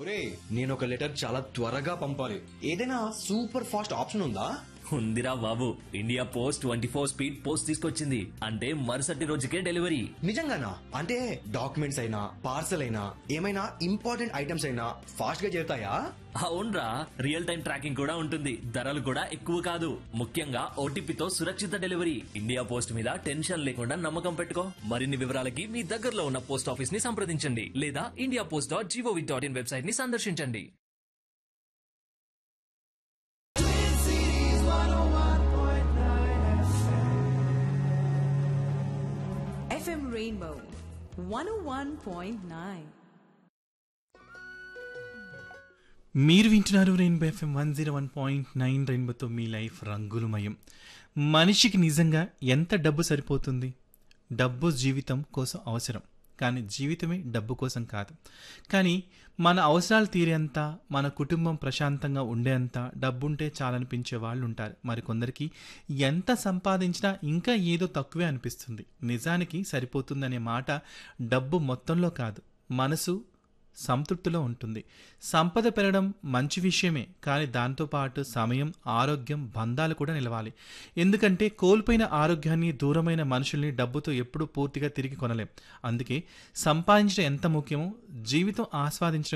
ఒరే నేను ఒక లెటర్ చాలా త్వరగా పంపాలి ఏదైనా సూపర్ ఫాస్ట్ ఆప్షన్ ఉందా ఉందిరా బాబు India post twenty four speed post తీసుకొచ్చింది అంటే మరుసటి రోజుకే డెలివరీ నిజంగానా అంటే డాక్యుమెంట్స్ అయినా పార్సల్ అయినా ఏమైనా ఇంపార్టెంట్ ఐటమ్స్ అయినా ఫాస్ట్ గా చేరుతాయా అవునరా రియల్ టైం ట్రాకింగ్ కూడా ఉంటుంది ధరలు కూడా ఎక్కువ కాదు ముఖ్యంగా ఓటీపీతో సురక్షిత డెలివరీ ఇండియా పోస్ట్ మీద టెన్షన్ లేకుండా నమ్మకం పెట్టుకో మరిన్ని వివరాలకి మీ దగ్గరలో ఉన్న పోస్ట్ ఆఫీస్ ని సంప్రదించండి లేదా India post dot G O V dot in website ని సందర్శించండి FM Rainbow 101.9. మీరు వింటున్నారు rainbow FM one zero one point nine రెయిన్బోతో మీ లైఫ్ రంగులమయం మనిషికి నిజంగా ఎంత డబ్బు సరిపోతుంది డబ్బు జీవితం కోసం అవసరం కానీ జీవితమే డబ్బు కోసం కాదు కానీ మన అవసరాలు తీరేంత మన కుటుంబం ప్రశాంతంగా ఉండేంత డబ్బుంటే చాలనిపించే వాళ్ళు ఉంటారు మరికొందరికి ఎంత సంపాదించినా ఇంకా ఏదో తక్కువే అనిపిస్తుంది నిజానికి సరిపోతుందనే మాట డబ్బు మొత్తంలో కాదు మనసు సంతృప్తిలో ఉంటుంది సంపద పెరగడం మంచి విషయమే కానీ దాంతోపాటు సమయం ఆరోగ్యం బంధాలు కూడా నిలవాలి ఎందుకంటే కోల్పోయిన ఆరోగ్యాన్ని దూరమైన మనుషుల్ని డబ్బుతో ఎప్పుడూ పూర్తిగా తిరిగి కొనలేం అందుకే సంపాదించడం ఎంత ముఖ్యమో జీవితం ఆస్వాదించడం